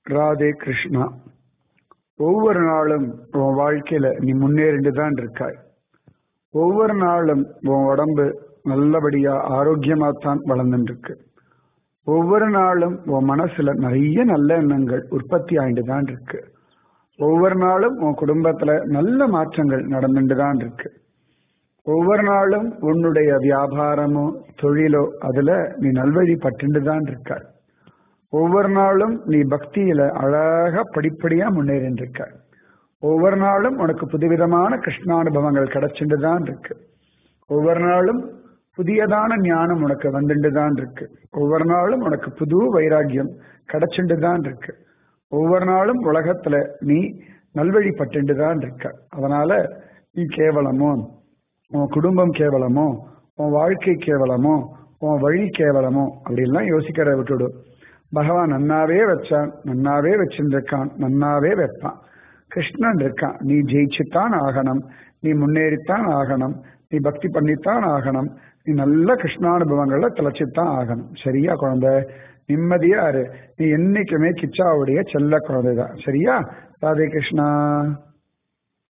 ராதே கிருஷ்ணா ஒவ்வொரு நாளும் உன் வாழ்க்கையில நீ முன்னேறிண்டு தான் இருக்காய் ஒவ்வொரு நாளும் உன் உடம்பு நல்லபடியா ஆரோக்கியமா தான் வளர்ந்துட்டு இருக்கு ஒவ்வொரு நாளும் உன் மனசுல நிறைய நல்ல எண்ணங்கள் உற்பத்தி ஆயிட்டு தான் இருக்கு ஒவ்வொரு நாளும் உன் குடும்பத்துல நல்ல மாற்றங்கள் நடந்துட்டு தான் இருக்கு ஒவ்வொரு நாளும் உன்னுடைய வியாபாரமோ தொழிலோ அதுல நீ நல்வழி பட்டுண்டு தான் இருக்காய் ஒவ்வொரு நாளும் நீ பக்தியில அழகா படிப்படியா முன்னேறிட்டு இருக்க ஒவ்வொரு நாளும் உனக்கு புதுவிதமான கிருஷ்ணானுபவங்கள் கிடைச்சுட்டு தான் இருக்கு ஒவ்வொரு நாளும் புதியதான ஞானம் உனக்கு வந்துட்டு தான் இருக்கு ஒவ்வொரு நாளும் உனக்கு புது வைராக்கியம் கிடைச்சுட்டு தான் இருக்கு ஒவ்வொரு நாளும் உலகத்துல நீ நல்வழிப்பட்டு தான் இருக்க அதனால நீ கேவலமோ உன் குடும்பம் கேவலமோ உன் வாழ்க்கை கேவலமோ உன் வழி கேவலமோ அப்படிலாம் யோசிக்கிற விட்டுடு பகவான் நன்னாவே வச்சான் நன்னாவே வச்சிருக்கான் நன்னாவே வைப்பான் கிருஷ்ணன் இருக்கான் நீ ஜெயிச்சுத்தான் ஆகணும் நீ முன்னேறித்தான் ஆகணும் நீ பக்தி பண்ணித்தான் ஆகணும் நீ நல்ல கிருஷ்ணானுபவங்கள்ல திளைச்சுத்தான் ஆகணும் சரியா குழந்தை நிம்மதியா இரு நீ என்னைக்குமே கிச்சாவுடைய செல்ல குழந்தைதான் சரியா ராதே கிருஷ்ணா